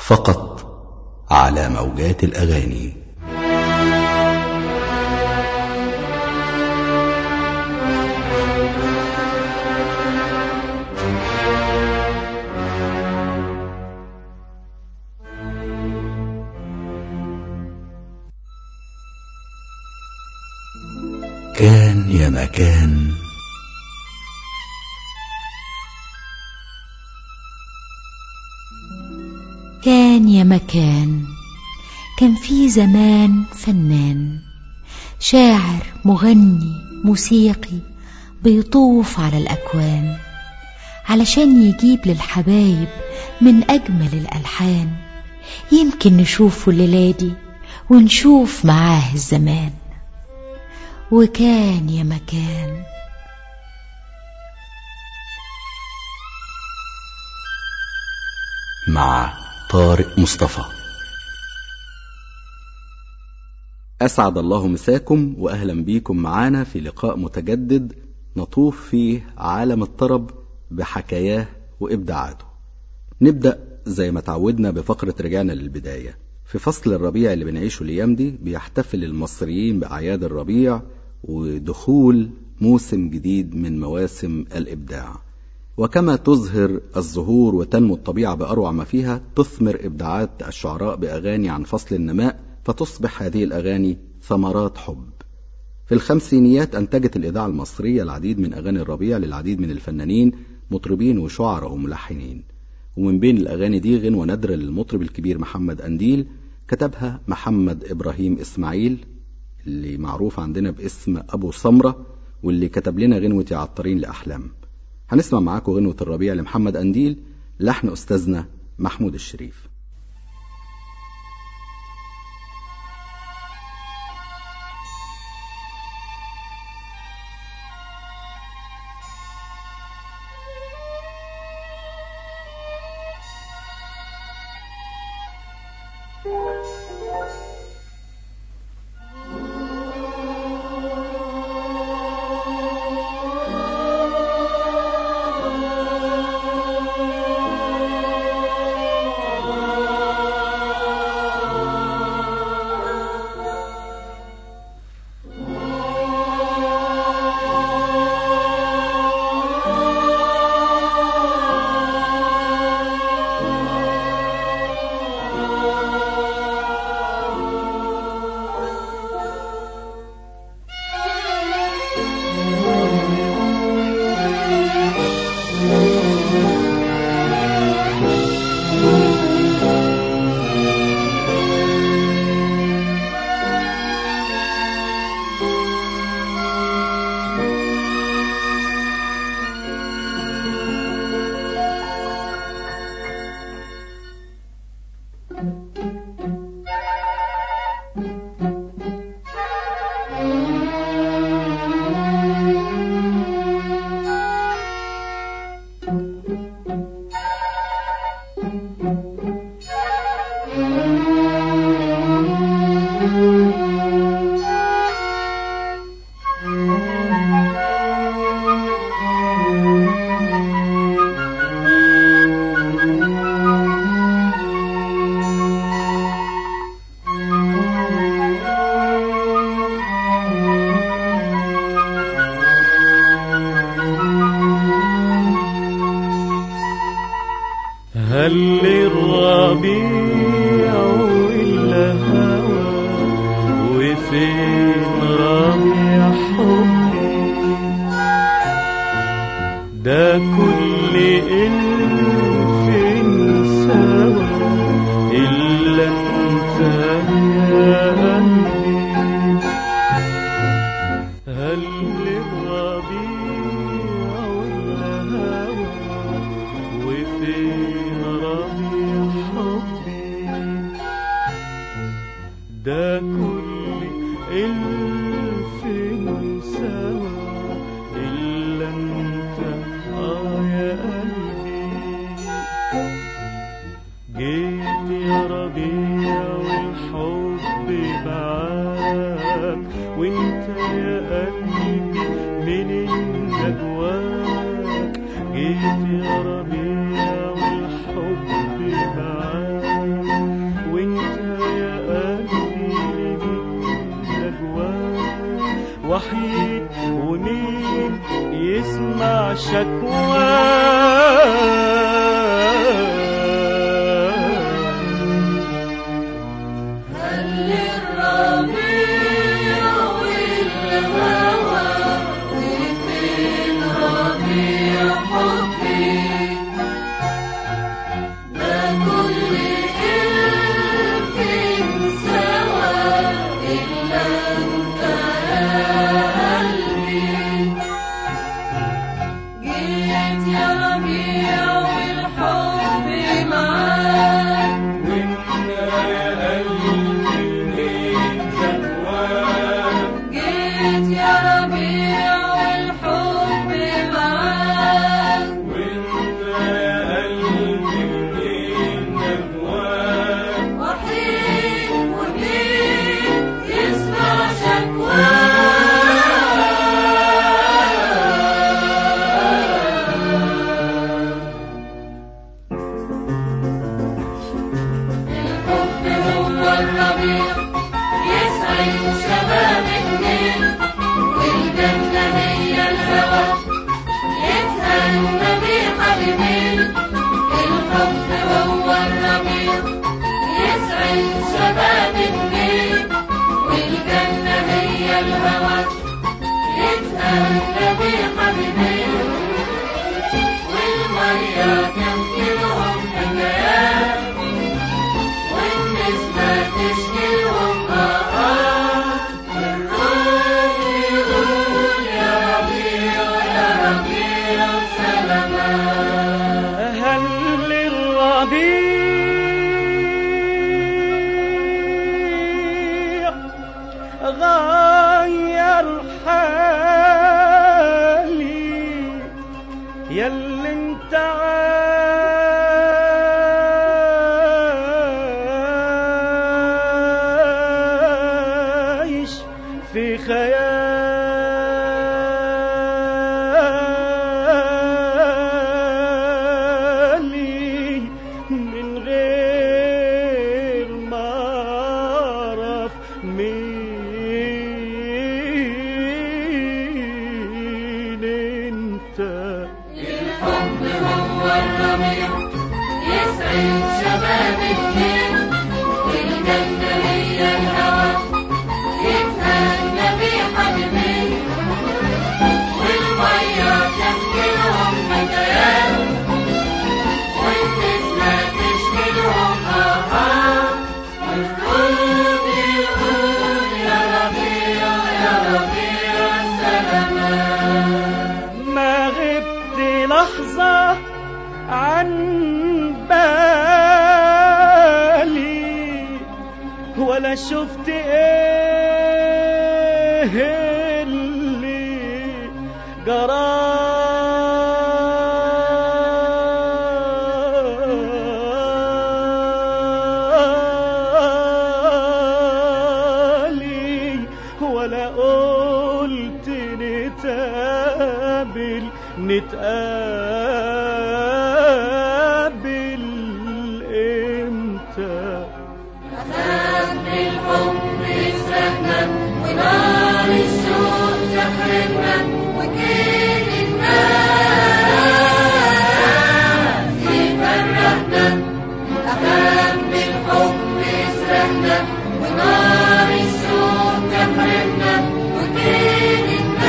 فقط على موجات الأغاني كان يا مكان كان يا مكان كان في زمان فنان شاعر مغني موسيقي بيطوف على الأكوان علشان يجيب للحبايب من أجمل الألحان يمكن نشوفه الليلة دي ونشوف معاه الزمان وكان يا مكان مع طارق مصطفى أسعد الله مساكم وأهلا بيكم معانا في لقاء متجدد نطوف فيه عالم الطرب بحكاياه وإبداعاته نبدأ زي ما تعودنا بفقرة رجعنا للبداية في فصل الربيع اللي بنعيشه الأيام دي بيحتفل المصريين بأعياد الربيع ودخول موسم جديد من مواسم الإبداع وكما تزهر الزهور وتنمو الطبيعة بأروع ما فيها تثمر إبداعات الشعراء بأغاني عن فصل النماء فتصبح هذه الأغاني ثمرات حب في الخمسينيات أنتجت الإذاعة المصرية العديد من أغاني الربيع للعديد من الفنانين مطربين وشعراء وملحنين ومن بين الأغاني دي غنوة نادرة للمطرب الكبير محمد أنديل كتبها محمد إبراهيم إسماعيل اللي معروف عندنا باسم أبو سمرة واللي كتب لنا غنوة يا عطارين لأحلام هنسمع معاكم غنوة الربيع لمحمد أنديل لحن أستاذنا محمود الشريف هل الربيع إلا هوى وفين ربيع حبي ده كل إلف سوا إلا أنت يا قلبي هل الربيع إلا هوى وفين ربيع حبي ده كل ألف سوا إلا أنت آه يا قلبي جيت يا ربيع والحب معاك وانت يا قلبي من النجواك جيت يا ربيع والحب معاك وحيد ومين يسمع شكواه هل الربيع غير حالي ياللي انت عايش في خيالي من غير ما اعرف مين انت الحب هو الربيع يسعد شباب الليل والجنة هي الهوى يتهنى بحبيبين والمية تحكيلهم حكايات والنسمة تشكيلهم آهات والرود يقول يا ربيع يا ربيع سلامات ما غبت لحظة عن بالي ولا شفت ايه اللي جرالي ولا قلت نتقابل نتقابل امتى أخذ الحب يسرقنا ونار الشوق تحرقنا وكيد الناس يفرقنا أخذ الحب يسرقنا ونار الشوق تحرقنا وكيد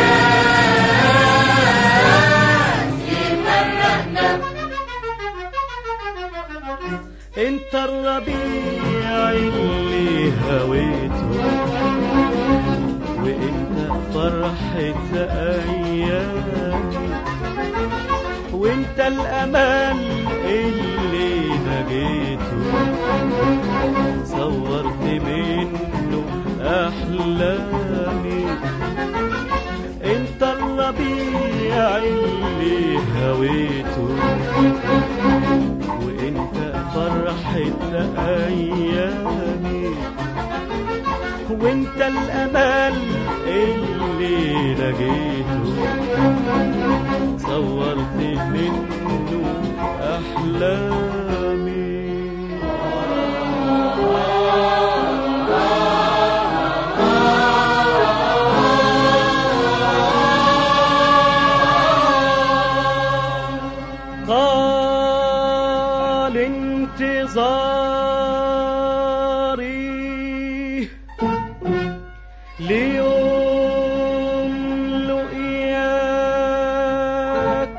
الناس يفرقنا انت الربيع اللي هويته وانت فرحة ايامي وانت الامل اللي نجيته صورت منه احلامي انت الربيع اللي هويته وانت فرحة ايامي وانت الامل اللي لقيته صورت منه احلامي ناري ليوم لقياك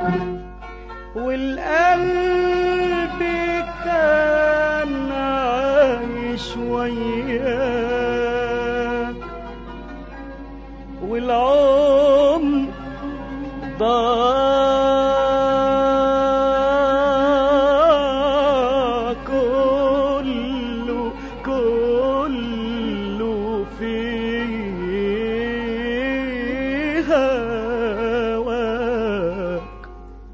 والقلب كان عايش وياك والعمر ضاع كله كله في هواك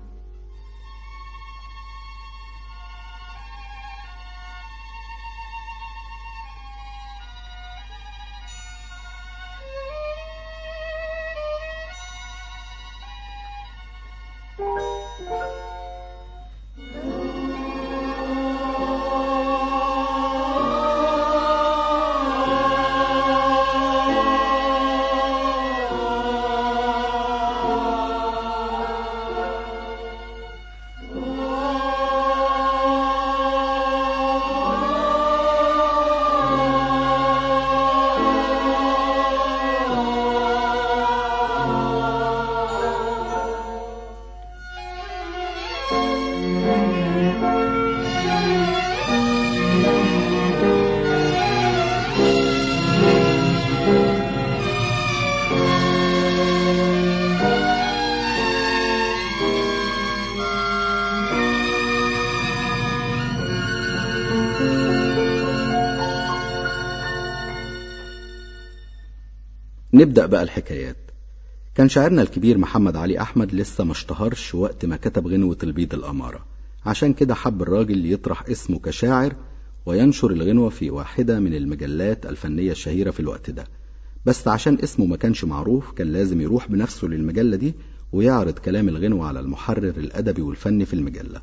نبدأ بقى الحكايات كان شاعرنا الكبير محمد علي أحمد لسه ما اشتهرش وقت ما كتب غنوة البيض الأمارة عشان كده حب الراجل يطرح اسمه كشاعر وينشر الغنوة في واحدة من المجلات الفنية الشهيرة في الوقت ده بس عشان اسمه ما كانش معروف كان لازم يروح بنفسه للمجلة دي ويعرض كلام الغنوة على المحرر الأدبي والفني في المجلة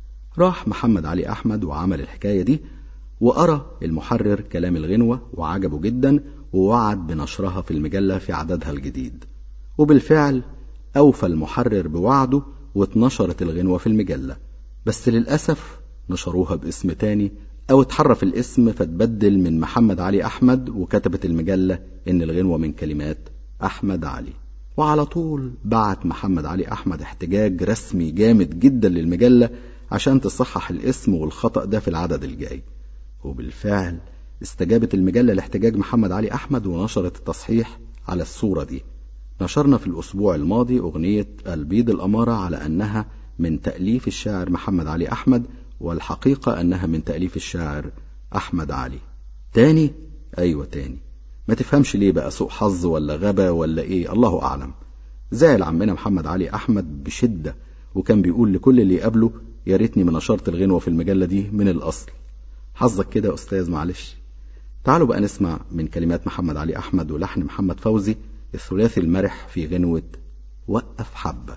راح محمد علي أحمد وعمل الحكاية دي وقرأ المحرر كلام الغنوة وعجبه جدا ووعد بنشرها في المجلة في عددها الجديد وبالفعل أوفى المحرر بوعده واتنشرت الغنوة في المجلة بس للأسف نشروها باسم تاني أو اتحرف الاسم فتبدل من محمد علي أحمد وكتبت المجلة إن الغنوة من كلمات أحمد علي وعلى طول بعت محمد علي أحمد احتجاج رسمي جامد جدا للمجلة عشان تصحح الاسم والخطأ ده في العدد الجاي وبالفعل استجابت المجلة لاحتجاج محمد علي أحمد ونشرت التصحيح على الصورة دي نشرنا في الأسبوع الماضي أغنية البيض الأمارة على أنها من تأليف الشاعر محمد علي أحمد والحقيقة أنها من تأليف الشاعر أحمد علي تاني أيوة تاني ما تفهمش ليه بقى سوء حظ ولا غبا ولا إيه الله أعلم زعل عمنا محمد علي أحمد بشدة وكان بيقول لكل اللي يقابله يا ريتني ما نشرت الغنوة في المجلة دي من الأصل حظك كده يا أستاذ معلش تعالوا بقى نسمع من كلمات محمد علي أحمد ولحن محمد فوزي الثلاثي المرح في غنوة وقف حبة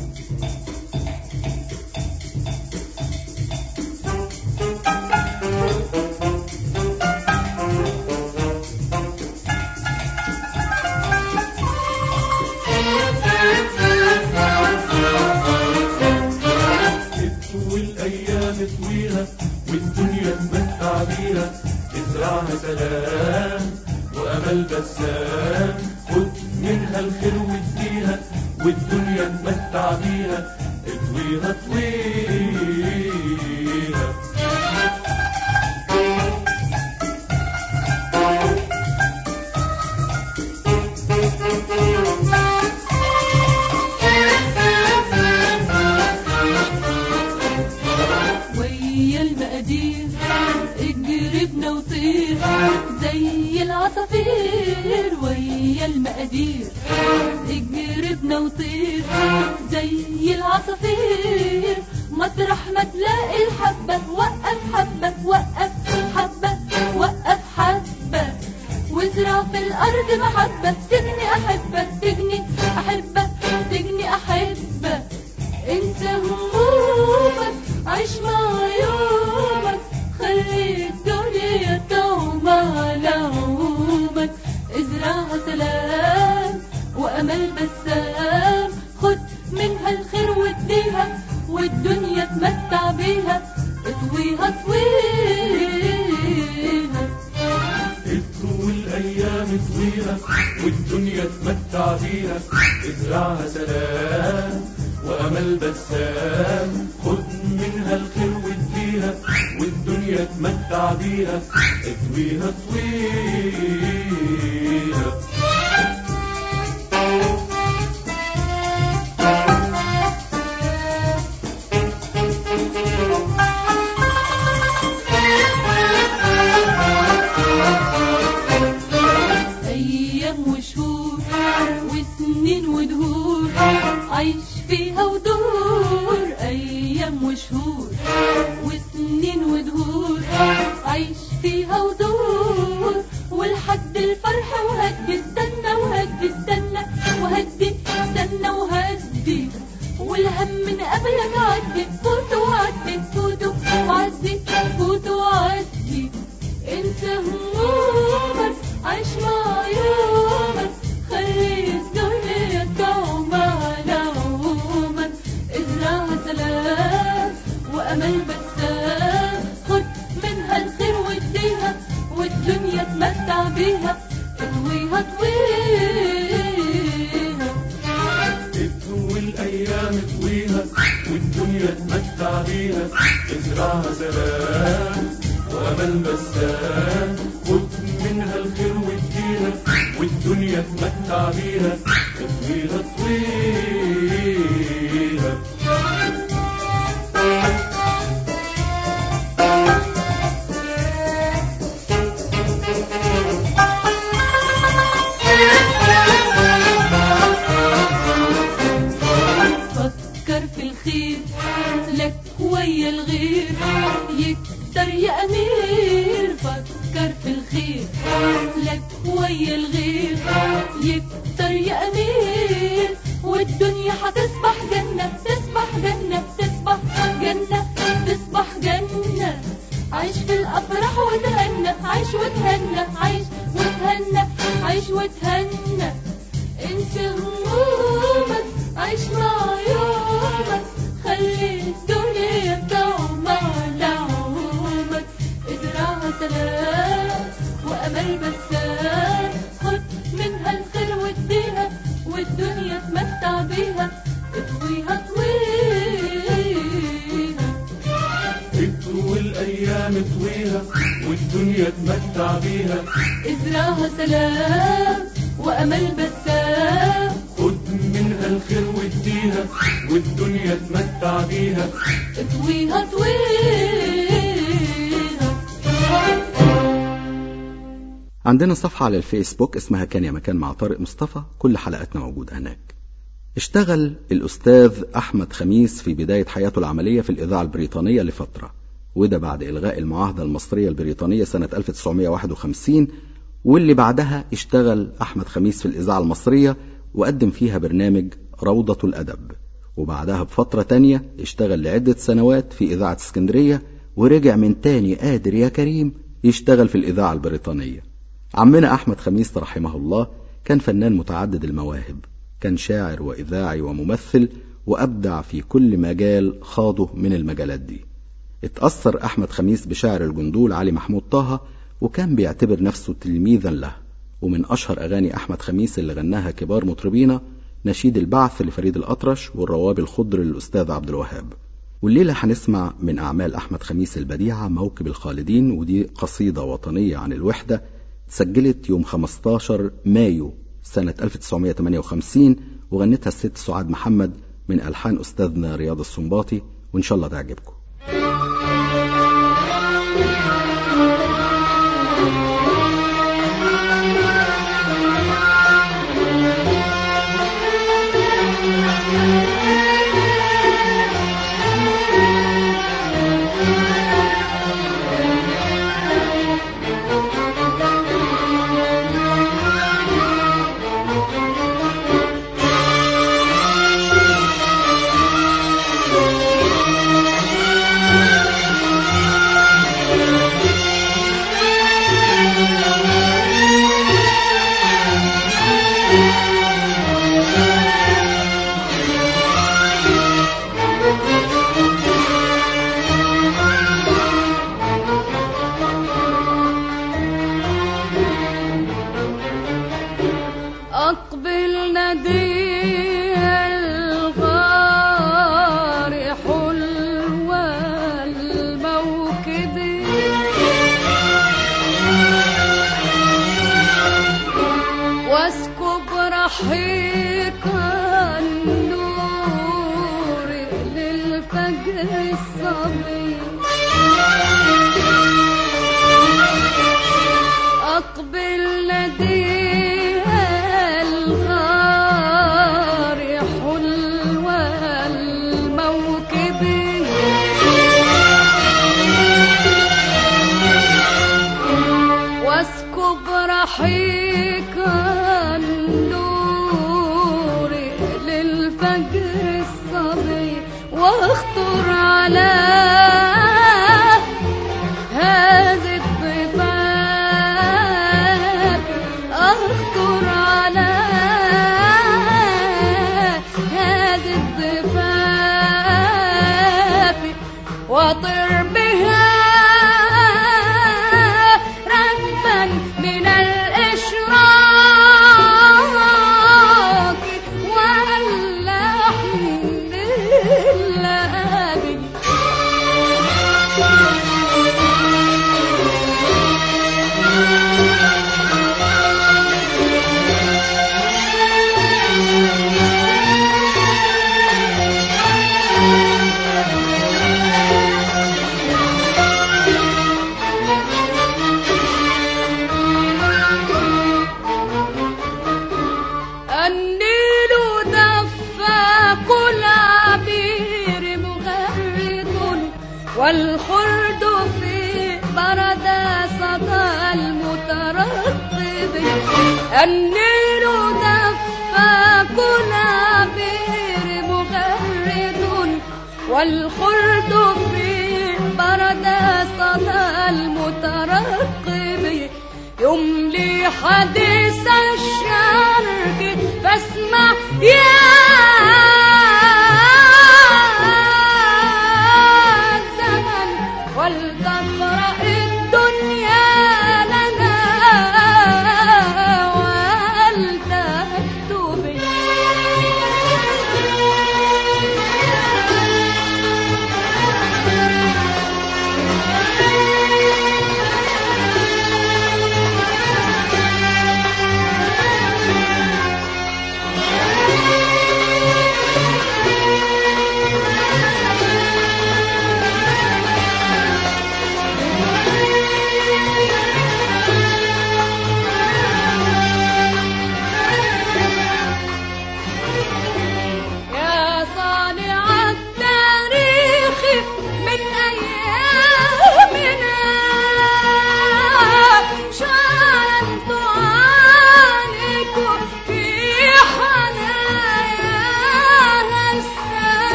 والايام طويله والدنيا تمتع بيها ازرعها سلام وامل بسام خد منها الخير واديها والدنيا تمتع بيها اطويها طويها ويا المقادير اجربنا وطير زي العصافير ويا المقادير اجربنا وطير زي العصافير مطرح ما تلاقي الحبة وقف حبة وقف حبة وقف حبة وازرع في الأرض محبة تجني أحبة تجني أحبة تجني أحبة انسى همومك عيش مع يومك خلي الدنيا تعوم على عمومك ازرعها سلام وامل بسام خد منها الخير واديها والدنيا تمتع بيها اطويها طويها والدنيا تمتع بيها ازرعها سلام وأمل بسام خد منها الخير واديها والدنيا تمتع بيها اطويها اطويها أيام وشهور وسنين ودهور عيش فيها ودور أيام وشهور وسنين ودهور عيش فيها ودور والحد الفرح وهدي استنى وهدي استنى وهدي استنى وهدي والهم من قبلك عدي فوت وعدي فوت وعدي فوت وعدي انت همومك عيش مع يومك خلي الدنيا تعوم على عمومك ازرعها سلام وامل بسام خد منها الخير واديها والدنيا تمتع بيها اطويها اطويها تطوي الأيام طويها والدنيا تمتع بيها ازرعها سلام وأمل بسام خد منها الخير واديها والدنيا تمتع بيها تطويها طويها فكر في الخير لك ويا الغير يكتر يا أمير فكر في الخير لك ويا الغير يكتر يا أمير والدنيا هتصبح جنة تصبح جنة تصبح جنة تصبح جنة عيش في الأفراح وتهنى عيش وتهنى عيش وتهنى عيش وتهنى انت همومك عيش مع يومك خلي الدنيا تعوم على عمومك ازرعها سلام وامل بسام خد منها الخير واديها والدنيا تمتع بيها اطويها اطويها تطوي الأيام طويها والدنيا تمتع بيها ازرعها سلام وامل بسام خد منها الخير واديها والدنيا تمتع بيها اطويها اطويها عندنا صفحة على الفيسبوك اسمها كان يا مكان مع طارق مصطفى كل حلقاتنا موجودة هناك اشتغل الأستاذ أحمد خميس في بداية حياته العملية في الإذاعة البريطانية لفترة وده بعد إلغاء المعاهدة المصرية البريطانية سنة 1951 واللي بعدها اشتغل أحمد خميس في الإذاعة المصرية وقدم فيها برنامج روضة الأدب وبعدها بفترة تانية اشتغل لعدة سنوات في إذاعة اسكندرية ورجع من تاني قادر يا كريم يشتغل في الإذاعة البريطانية عمنا أحمد خميس رحمه الله كان فنان متعدد المواهب كان شاعر وإذاعي وممثل وأبدع في كل مجال خاضه من المجالات دي اتأثر أحمد خميس بشاعر الجندول علي محمود طه وكان بيعتبر نفسه تلميذا له ومن أشهر أغاني أحمد خميس اللي غناها كبار مطربينا نشيد البعث لفريد الأطرش والرواب الخضر للأستاذ عبد الوهاب والليلة هنسمع من أعمال أحمد خميس البديعة موكب الخالدين ودي قصيدة وطنية عن الوحدة سجلت يوم 15 مايو سنة 1958 وغنتها الست سعاد محمد من ألحان أستاذنا رياض السنباطي وإن شاء الله تعجبكم Thank رحيق النور للفجر الصبي أقبل نديها الغار حلو الموكب واسكب رحيق النور للفجر الصبي واخطر على هذه الضفاف اخطر على هذه الضفاف واطر بها ركبا من الإشراق واللحن اللابي النيل دفاق العبير مغرد والخلد في برد صدى المترقب النيل دفاق العبير مغرد والخلد في برد صدى المترقب يملي حديث الشرق فاسمع يا زمن ولتقرأ الدنيا لنا ولتكتب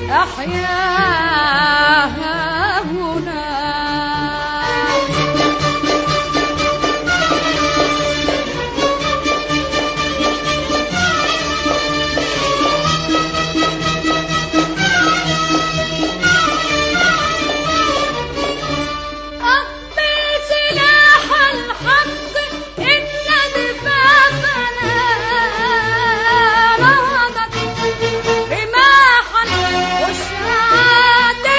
أحياها هنا أقبل سلاح الحق إن دفافنا نهضت رماحا وشعات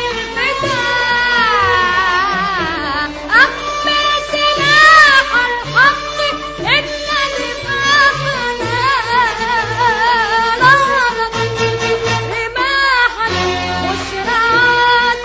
للفتاة أقبل سلاح الحق إن دفافنا نهضت رماحا وشعات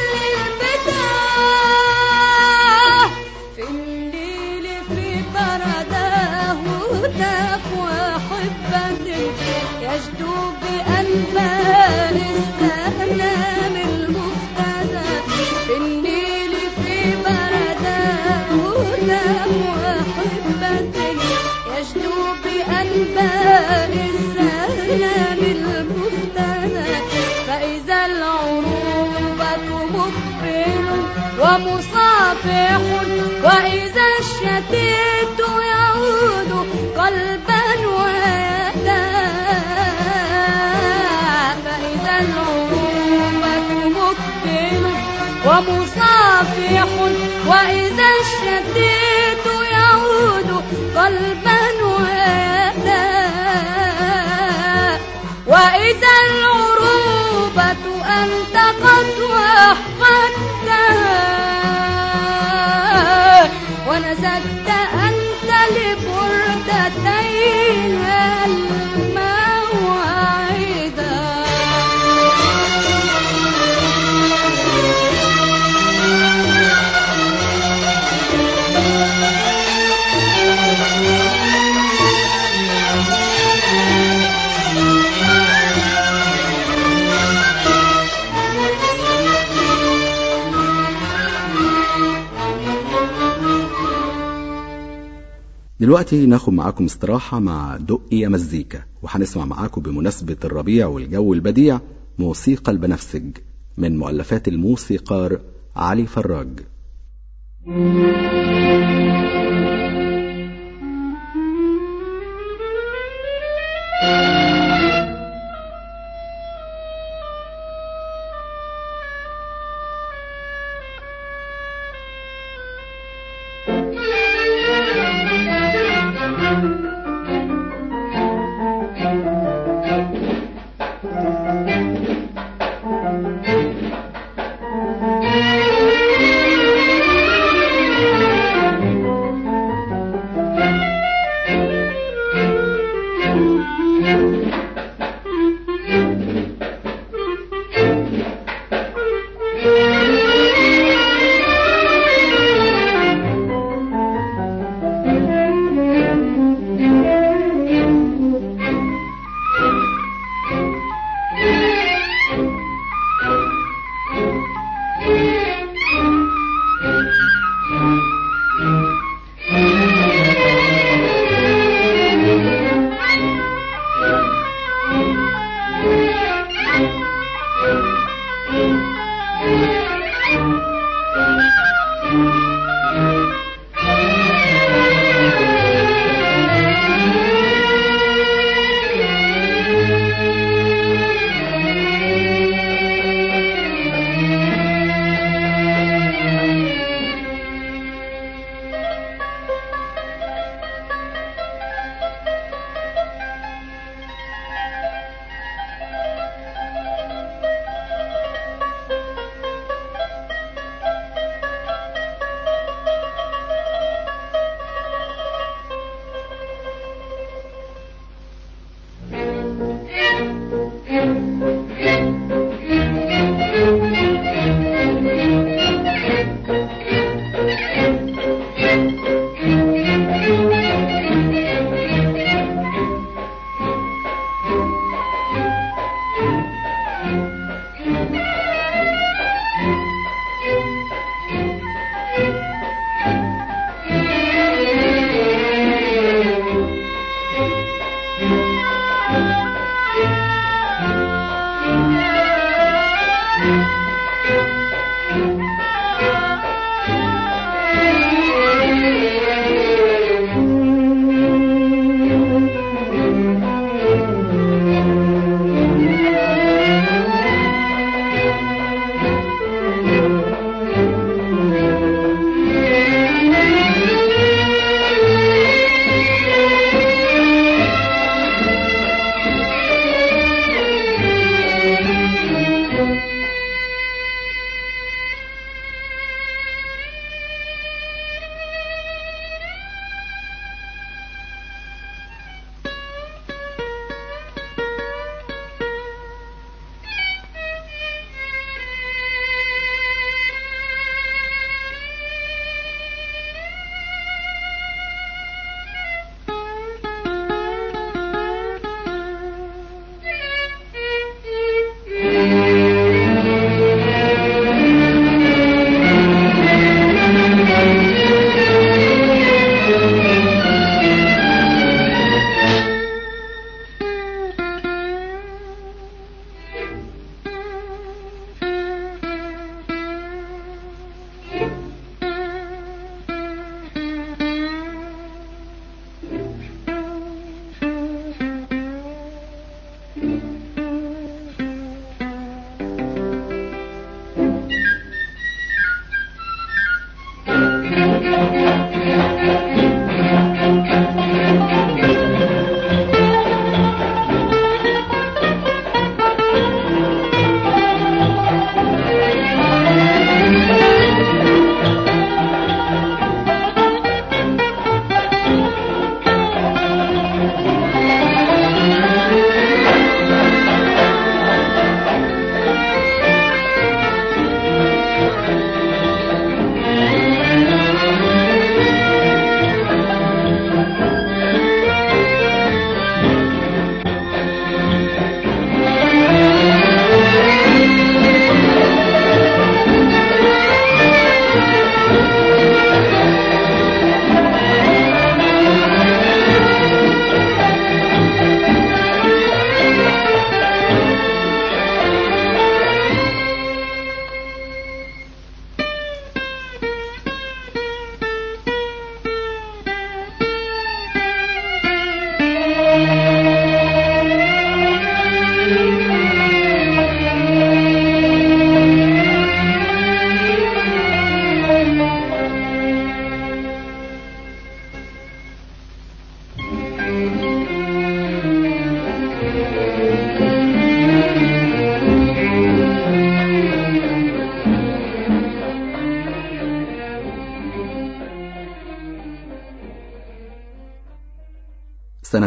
للفتاة في الليل في برداه هتاف وحبة يجدو بأنباء السلام المفتدى في الليل في برداه هتاف وحبة يجدو بأنباء السلام المفتدى فإذا العروبة مقبل ومصافح وإذا الشتيت يعود قلبا ويدا فإذا العروبة مقبل ومصافح وإذا الشتيت يعود قلبا ويدا وإذا العروبة أنتقت وحدتها ونزلت أنت لبردتيها الموعدا دلوقتي ناخد معاكم استراحة مع دقي يا مزيكا وهنسمع معاكم بمناسبة الربيع والجو البديع موسيقى البنفسج من مؤلفات الموسيقار علي فراج Thank سنة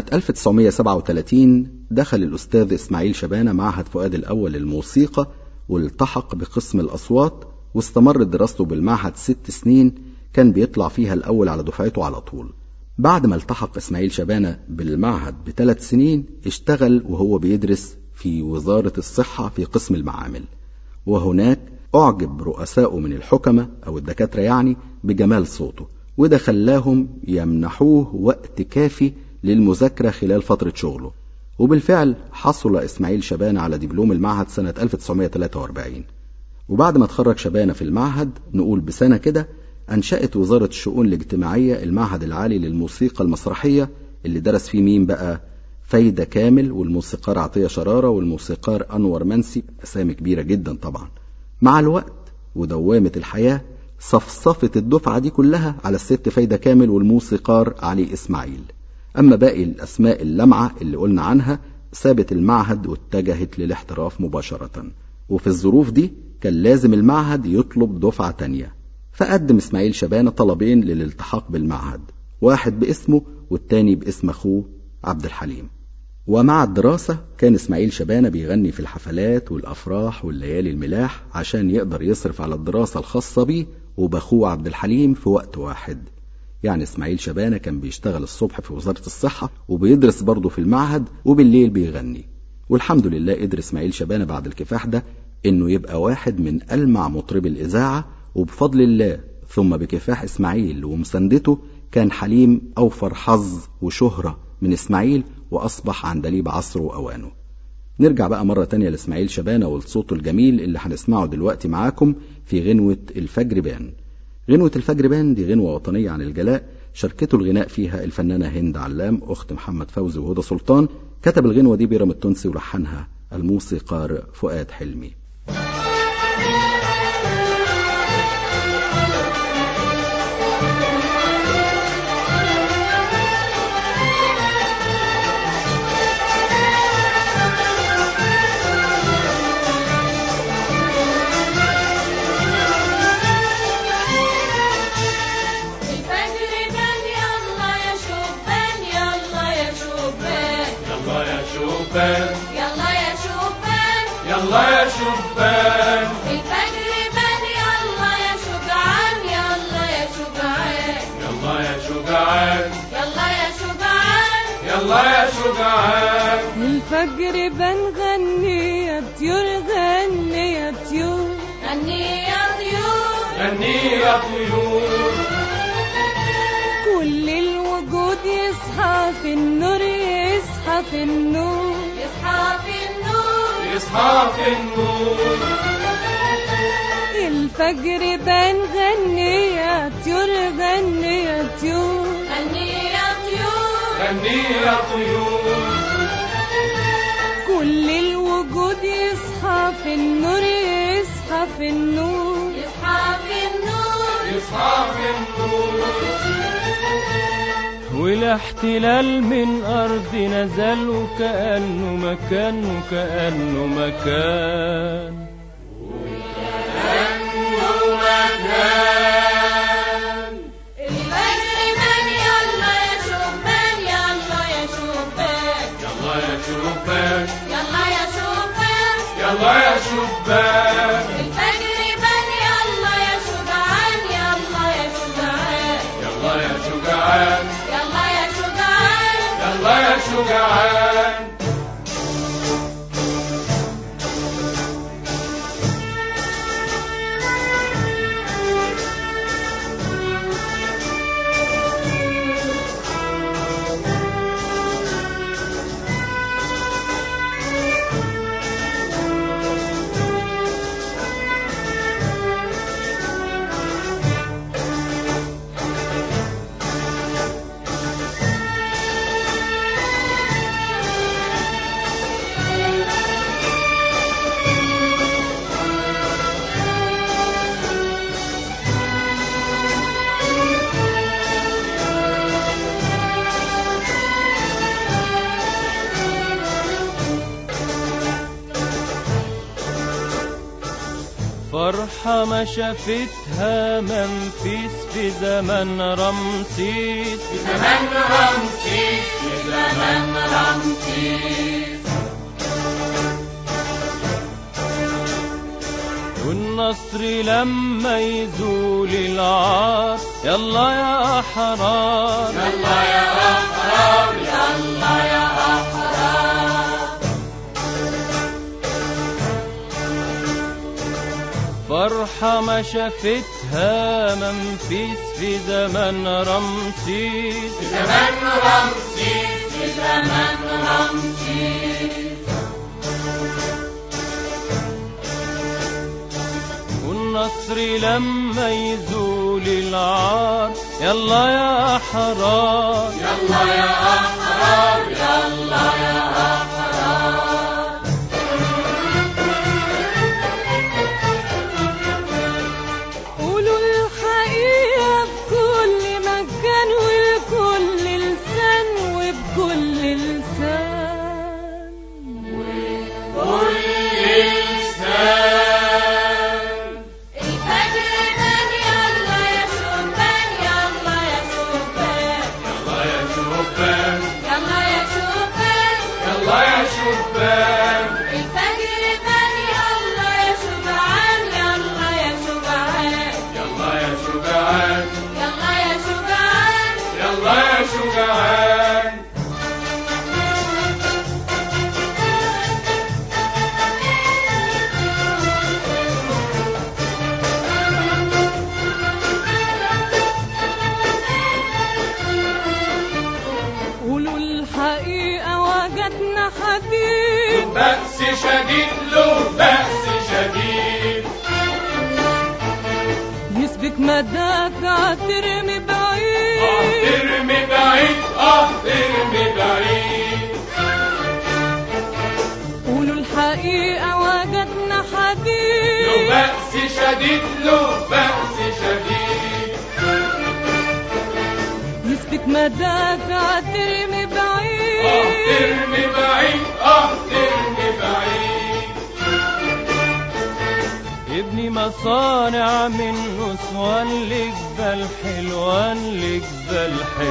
1937 دخل الأستاذ إسماعيل شبانة معهد فؤاد الأول للموسيقى والتحق بقسم الأصوات واستمرت دراسته بالمعهد ست سنين كان بيطلع فيها الأول على دفعته على طول بعد ما التحق إسماعيل شبانة بالمعهد بثلاث سنين اشتغل وهو بيدرس في وزارة الصحة في قسم المعامل وهناك أعجب رؤساؤه من الحكمة أو الدكاترة يعني بجمال صوته وده خلاهم يمنحوه وقت كافي للمذاكرة خلال فترة شغله وبالفعل حصل إسماعيل شبانة على دبلوم المعهد سنة 1943 وبعد ما اتخرج شبانة في المعهد نقول بسنة كده أنشأت وزارة الشؤون الاجتماعية المعهد العالي للموسيقى المسرحية اللي درس فيه مين بقى فايدة كامل والموسيقار عطية شرارة والموسيقار أنور منسي أسامي كبيرة جدا طبعا مع الوقت ودوامة الحياة صفصفت الدفعة دي كلها على الست فايدة كامل والموسيقار علي إسماعيل أما باقي الأسماء اللمعة اللي قلنا عنها سابت المعهد واتجهت للاحتراف مباشرة وفي الظروف دي كان لازم المعهد يطلب دفعة تانية فقدم إسماعيل شبانة طلبين للالتحاق بالمعهد واحد باسمه والتاني باسم أخوه عبد الحليم ومع الدراسة كان إسماعيل شبانة بيغني في الحفلات والأفراح والليالي الملاح عشان يقدر يصرف على الدراسة الخاصة بيه وبأخوه عبد الحليم في وقت واحد يعني إسماعيل شبانة كان بيشتغل الصبح في وزارة الصحة وبيدرس برضه في المعهد وبالليل بيغني والحمد لله قدر إسماعيل شبانة بعد الكفاح ده إنه يبقى واحد من ألمع مطربي الإذاعة وبفضل الله ثم بكفاح إسماعيل ومساندته كان حليم أوفر حظ وشهرة من إسماعيل وأصبح عندليب عصره وأوانه نرجع بقى مرة تانية لإسماعيل شبانة والصوت الجميل اللي هنسمعه دلوقتي معاكم في غنوة الفجر بان غنوة الفجر بان دي غنوة وطنية عن الجلاء شاركته الغناء فيها الفنانة هند علام أخت محمد فوزي وهدى سلطان كتب الغنوة دي بيرم التونسي ولحنها الموسيقار فؤاد حلمي الفجر بان يلا يا شبان يلا يا شبان يلا يا شبان يلا يا شبان يلا يا شبان الفجر بان يلا يا شجعان يلا يا شجعان يلا يا شجعان يلا يا شجعان يلا يا شجعان الفجر بنغني يا طيور غني يا طيور غني يا طيور غني يا طيور كل الوجود يصحى في النور يصحى في النور يصحى في النور يصحى في النور الفجر بنغني يا طيور غني يا طيور غني يا طيور غني يا طيور كل الوجود يصحى في النور يصحى في النور يصحى في النور يصحى في النور والاحتلال من أرضنا زال وكأنه مكان وكأنه مكان الفجر بان يلا يا شبان يلا يا شبان يلا يا شبان يلا يا شبان يلا يا شبان الفجر بان يلا يا شجعان يلا يا شجعان يلا يا شجعان يلا يا شجعان يلا يا شجعان فرحة ما شافتها منفيس في زمن رمسيس في زمان رمسيس في زمان رمسيس والنصر لما يزول العار يلا يا أحرار يلا يا أحرار يلا يا أحرار فرحة ما شافتها منفيس في زمن رمسيس في زمان رمسيس في زمان رمسيس والنصر لما يزول العار يلا يا أحرار يلا يا أحرار يلا يا أحرار قولوا الحقيقة بكل مكان وبكل لسان وبكل لسان كل لسان الفجر بان يلا يا شبان يلا يا شبان يلا يا شبان يلا يا شبان يلا يا شبان الفجر بان يلا يا شجعان يلا يا شجعان يلا يا شجعان يلا يا شجعان يلا يا شجعان قولوا الحقيقة وجدنا حديد بأس شديد له بأس شديد يسبك مدافع ترمي اه بعيد ترمي بعيد اه ترمي بعيد قولوا الحقيقة وجدنا له حديد بأس شديد له بأس شديد يسبك مدافع ترمي اه بعيد ترمي بعيد اه ترمي بعيد ابني مصانع من نسوان لجبال حلوان لجبال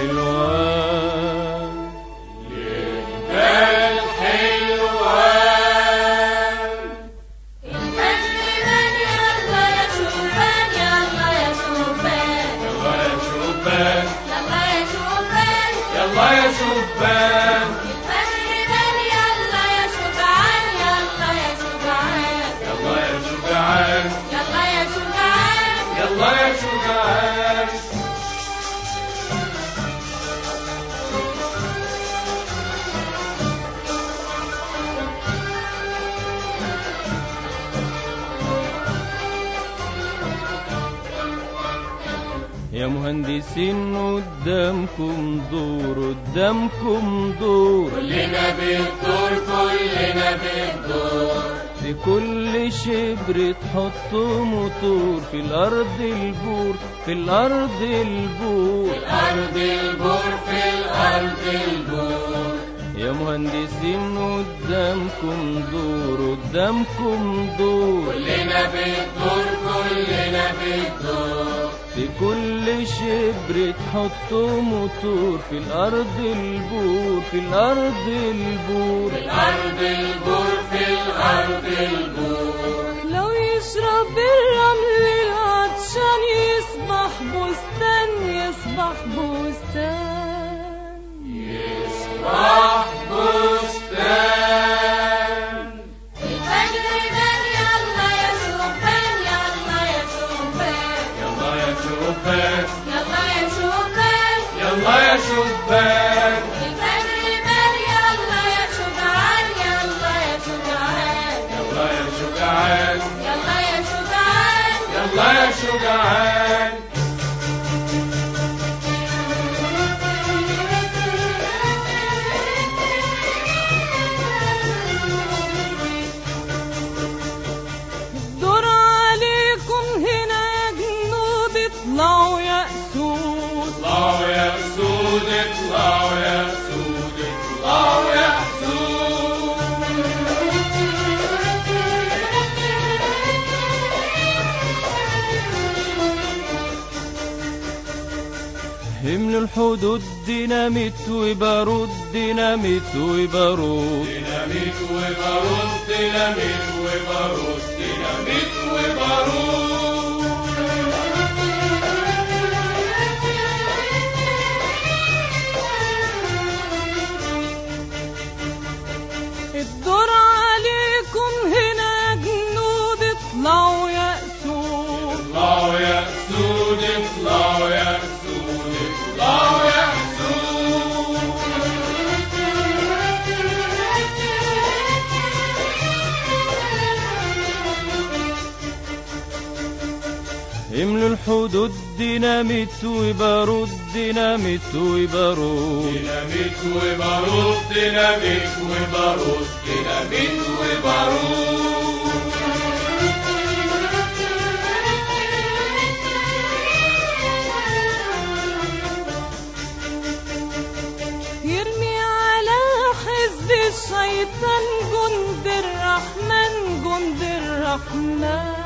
حلوان الحلوان الفجر بان يلا يا شبان يلا يا شبان يلا يا شبان يلا يا شبان يلا يا شبان الفجر بان يلا يا شجعان يلا يا شجعان يلا يا شجعان يلا يا شجعان يلا يا شجعان يا مهندسين قدامكم دور قدامكم دور كلنا بالدور كلنا بالدور في كل شبر تحطوا موتور في الأرض البور في الأرض البور الأرض البور في الأرض البور يا مهندسين قدامكم دور قدامكم دور كلنا بالدور كلنا بالدور في كل شبر تحطوا موتور في الأرض البور في الأرض البور الأرض البور في الأرض البور لو يشرب الرمل العطشان يصبح بستان يصبح بستان يصبح بستان الفجر بان يلا يا شبان يلا يا شبان يلا يا شبان يلا يا شبان يلا يا شبان الفجر بان يلا يا شجعان يلا الحدود ديناميت وبارود ديناميت وبارود ديناميت وبارود ديناميت وبارود ديناميت وبارود الدور عليكم هنا جنود اطلعوا يا اسود اطلعوا يا اسود اطلعوا يا اسود اطلعوا يا اسود املوا الحدود ديناميت وبارود ديناميت وبارود ديناميت وبارود ديناميت وبارود ديناميت وبارود يرمي على حزب الشيطان جند الرحمن جند الرحمن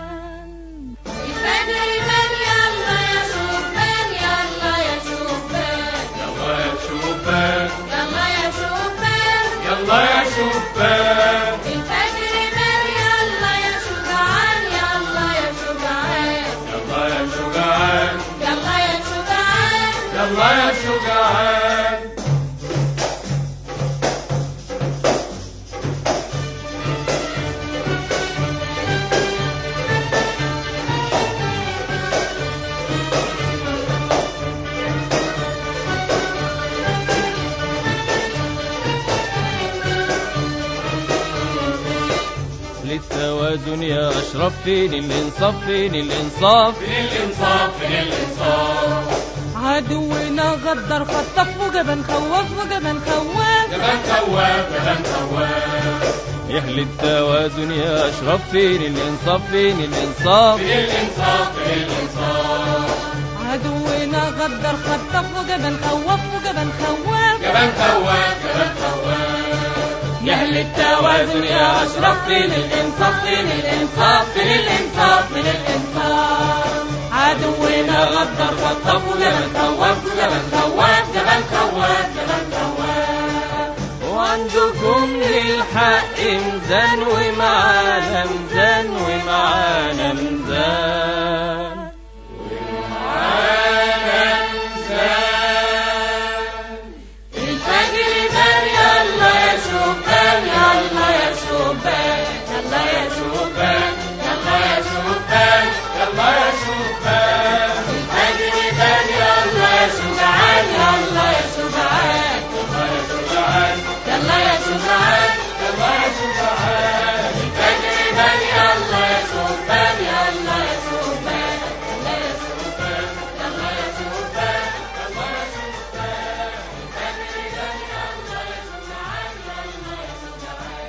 الفجر بان يلا يا شبان يلا يا شبان يلا يا شبان يلا يا شبان يلا يا شبان الفجر بان يلا يا شجعان يلا يا شجعان يلا يا شجعان يلا يا شجعان يلا يا شجعان للتوازن يا اشرف فين الانصاف فين الانصاف فين الانصاف فين الانصاف عدونا غدر خطف وجبن خوف وجبن خواف جبان خواف جبان خواف يا اهل التوازن يا اشرف فين الانصاف فين الانصاف فين الانصاف فين الانصاف عدونا غدر خطف وجبن خوف وجبن خواف جبان خواف جبان خواف يا اهل التوازن يا اشرف فين الانصاف فين الانصاف فين الانصاف فين الانصاف عدونا غدر خطف وجبن خوف وجبن خواف جبن خواف جبن خواف وعندكم للحق ميزان ومعانا ميزان ومعانا ميزان الفجر بان يلا يا شبان يلا يا شبان يلا يا شبان يلا يا شبان يلا يا شبان الفجر بان يلا يا شجعان يلا يا شجعان يلا يا شجعان يلا يا شجعان يلا يا شجعان الفجر بان يلا يا شبان يلا يا شبان يلا يا شبان يلا يا شبان يلا يا شبان الفجر بان يلا يا شجعان يلا يا شجعان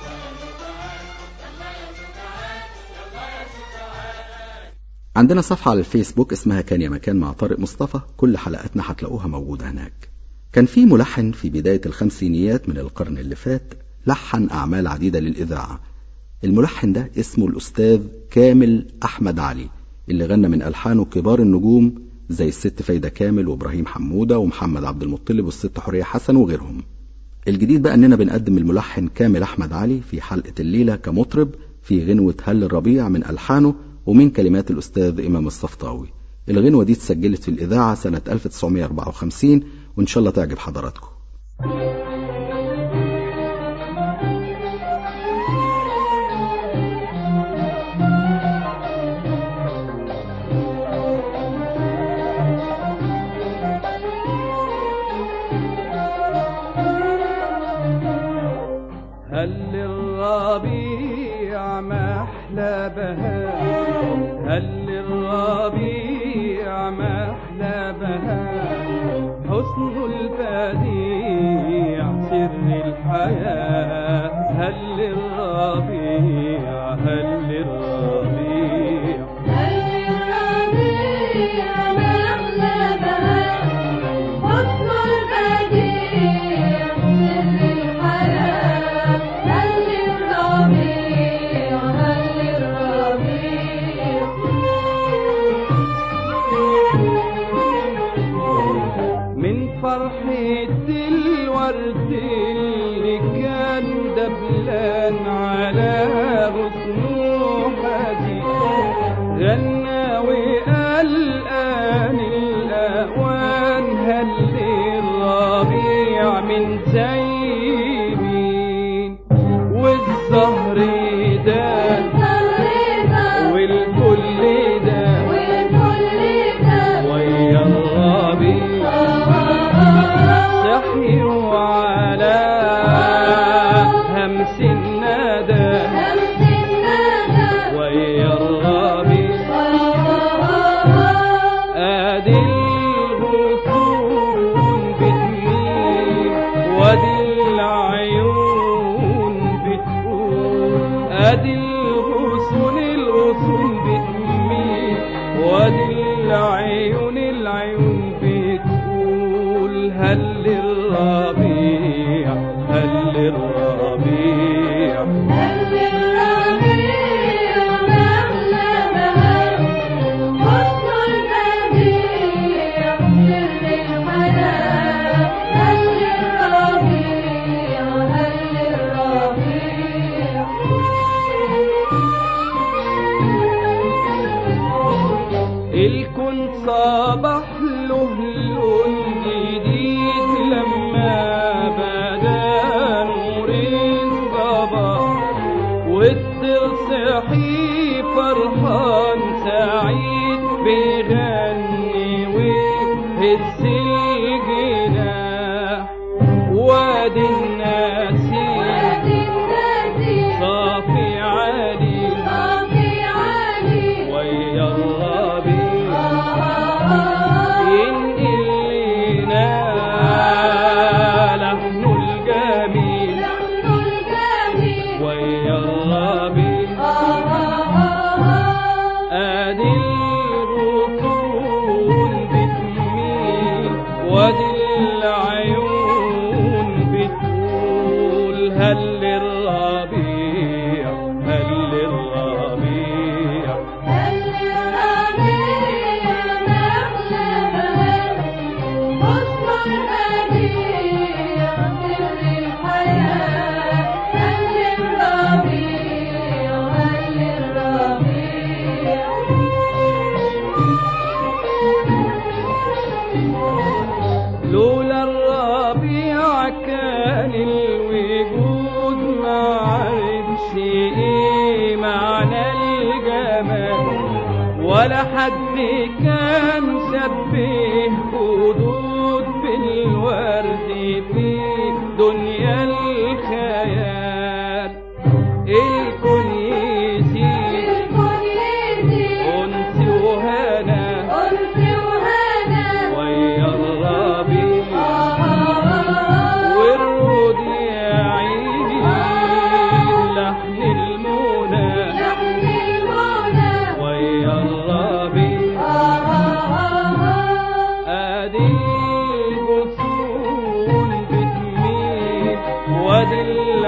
عندنا صفحة على الفيسبوك اسمها كان يا مكان مع طارق مصطفى كل حلقاتنا هتلاقوها موجودة هناك كان في ملحن في بداية الخمسينيات من القرن اللي فات لحن أعمال عديدة للإذاعة الملحن ده اسمه الأستاذ كامل أحمد علي اللي غنى من ألحانه كبار النجوم زي الست فايدة كامل وإبراهيم حمودة ومحمد عبد المطلب والست حورية حسن وغيرهم الجديد بقى اننا بنقدم الملحن كامل احمد علي في حلقة الليلة كمطرب في غنوة هل الربيع من ألحانه ومن كلمات الأستاذ إمام الصفطاوي الغنوة دي اتسجلت في الإذاعة سنة 1954 وإن شاء الله تعجب حضراتكم هل الربيع ما احلى بهاء هل الربيع ما احلى بهاء حسن البديع سر الحياة هل الربيع هل الربيع كان على غصنه حديد غنى وقال آن الأوان هل الربيع من زي مين والزهر ده والكل ده ويا الربيع صحيوا على همس الندى ويا الربيع ادي الغصون بتميل وادي العيون بتقول ادي الغصون الغصون بتميل وادي العيون العيون بتقول هل الربيع هل الربيع الكون صبح له لون جديد لما بدا نور الصباح والطير صحي فرحان سعيد بيغني ويهز الجناح وادي النسيم صافي علي ويا الربيع ينقل لنا لحن الجميل ويا الربيع ادي الغصون بتميل وادي العيون بتقول هل الربيع هل الربيع لولا الربيع كان الوجود ما عرفش ايه معنى الجمال ولا حد كان شبه خدود بالورد في دنيا الخيال الكون يزيد انس وهنا ويا الربيع والرود يعيد لحن المنى ويا الربيع ادي الغصون بتميل وادي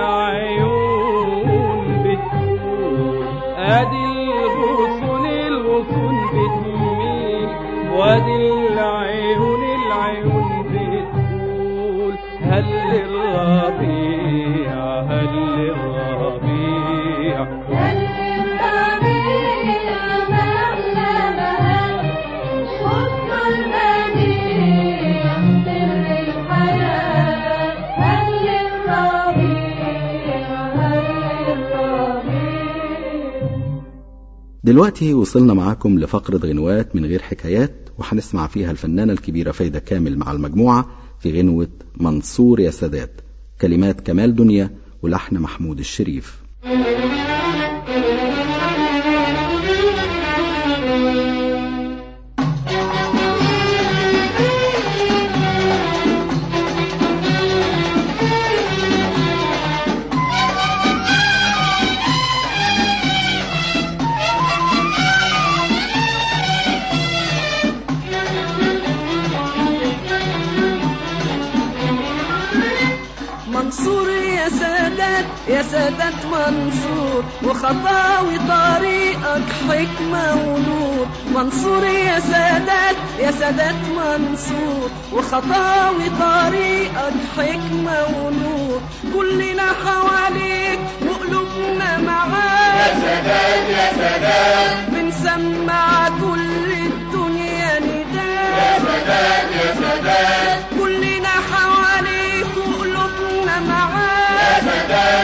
العيون بتقول ادي الغصون الغصون بتميل وادي العيون العيون بتقول هل الربيع هل الربيع دلوقتي وصلنا معاكم لفقرة غنوات من غير حكايات وهنسمع فيها الفنانة الكبيرة فايدة كامل مع المجموعة في غنوة منصور يا سادات كلمات كمال دنيا ولحن محمود الشريف منصور يا سادات يا سادات منصور وخطاوي طريقك حكمة ونور منصور يا سادات يا سادات منصور وخطاوي طريقك حكمة ونور كلنا حواليك وقلوب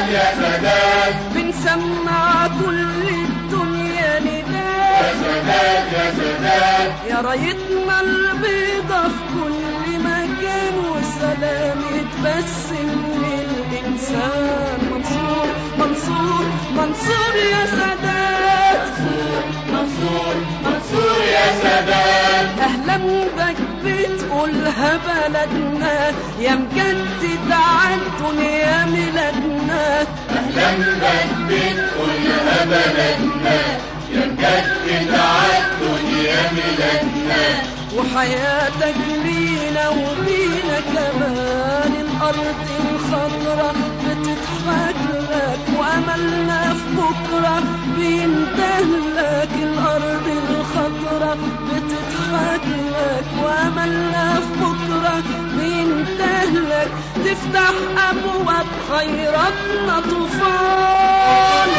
سادات يا سادات بنسمع كل الدنيا نداء يا سادات يا سادات يا رايتنا البيضة في كل مكان وسلام يتبسم للإنسان منصور منصور منصور يا سادات منصور منصور يا سادات أهلا بك بتقولها بلدنا يا مجدد عالدنيا ميلادنا أهلا بك بتقولها بلدنا يا مجدد عالدنيا ميلادنا وحياتك لينا وبينا كمان الأرض الخضراء بتضحك لك وأملنا في بكرة بينتهلك الأرض الخضراء بتضحك لك وأملنا في بكرة بينتهلك تفتح أبواب خيراتنا طوفان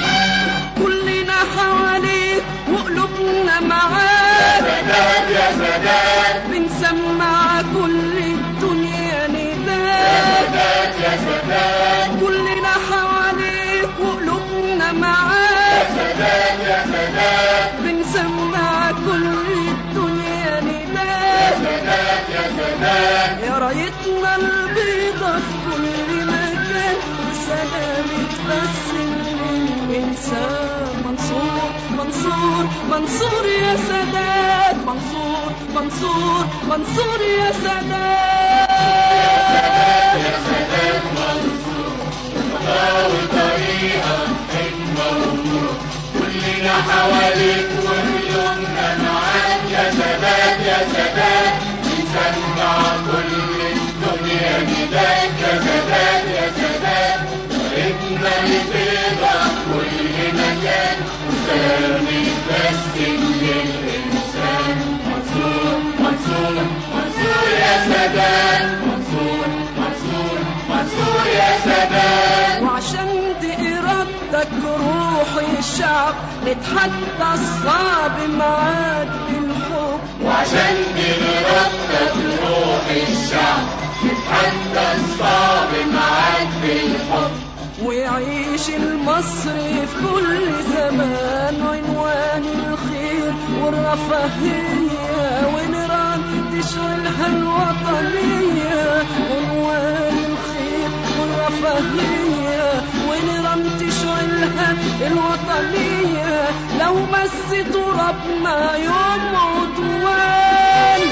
كلنا حواليك وقلوبنا معاك سادات يا سادات بنسمع كل الدنيا نداء سادات يا سادات كلنا حواليك وقلوبنا معاك سادات يا سادات بنسمع كل الدنيا نداء سادات يا سادات يا رايتنا البيضة في كل مكان سلام تبسم للإنسان منصور منصور منصور يا سادات منصور منصور منصور يا سادات يا سادات منصور خطاوي طريقة حكمة ونور كلنا حواليك ومليوننا معاك يا سادات يا سادات نسمع كل الدنيا نداك يا سادات يا سادات طريقنا البيضة كل مكان وسلام يتبسم للإنسان منصور منصور منصور يا سادات منصور منصور منصور يا سادات وعشان بإرادتك روح الشعب نتحدى الصعب معاك بالحب وعشان بإرادتك روح الشعب نتحدى الصعب معاك بالحب ويعيش المصري في كل زمان عنوان الخير والرفاهية ونيران تشعلها الوطنية عنوان الخير والرفاهية ونيران تشعلها الوطنية لو مس ترابنا يوم عدوان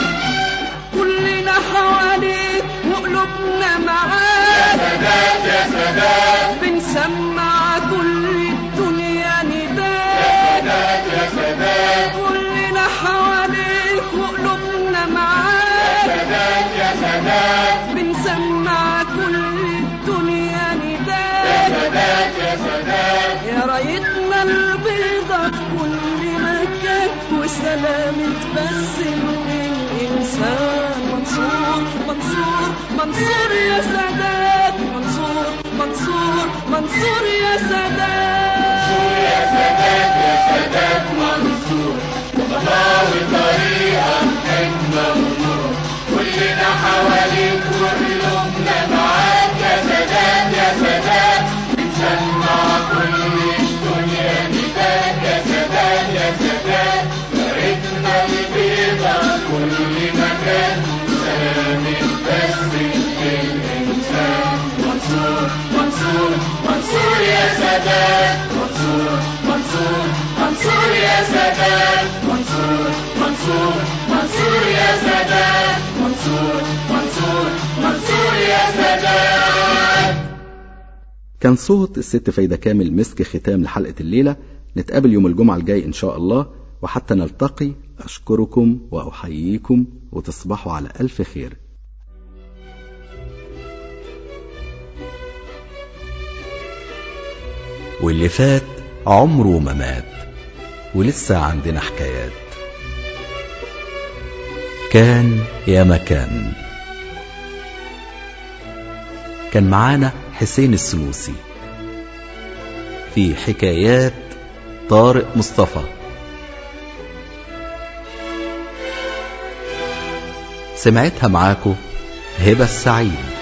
كلنا حواليك وقلوبنا معاك سادات يا سادات بنسمع كل الدنيا نداء سادات يا سادات كلنا حواليك وقلوبنا معاك سادات يا سادات بنسمع كل الدنيا نداء سادات يا سادات يا رايتنا البيضة في كل مكان وسلام تبسم للإنسان منصور منصور منصور يا سادات منصور منصور منصور يا سادات يا سادات يا سادات منصور خطاوي طريقة حكمة ونور كلنا حواليك وقلوبنا معاك يا سادات يا سادات بنسمع كل الدنيا نداك يا سادات يا سادات طريقنا البيضة كل مكان سلام تبسم للإنسان منصور منصور منصور يا سادات منصور منصور منصور يا سادات منصور منصور منصور يا سادات منصور منصور منصور يا سادات كان صوت الست فايدة كامل مسك ختام لحلقة الليلة نتقابل يوم الجمعة الجاي إن شاء الله وحتى نلتقي أشكركم وأحييكم وتصبحوا على ألف خير واللي فات عمره ما مات ولسه عندنا حكايات كان يا مكان كان معانا حسين السنوسي في حكايات طارق مصطفى سمعتها معاكو هبة السعيد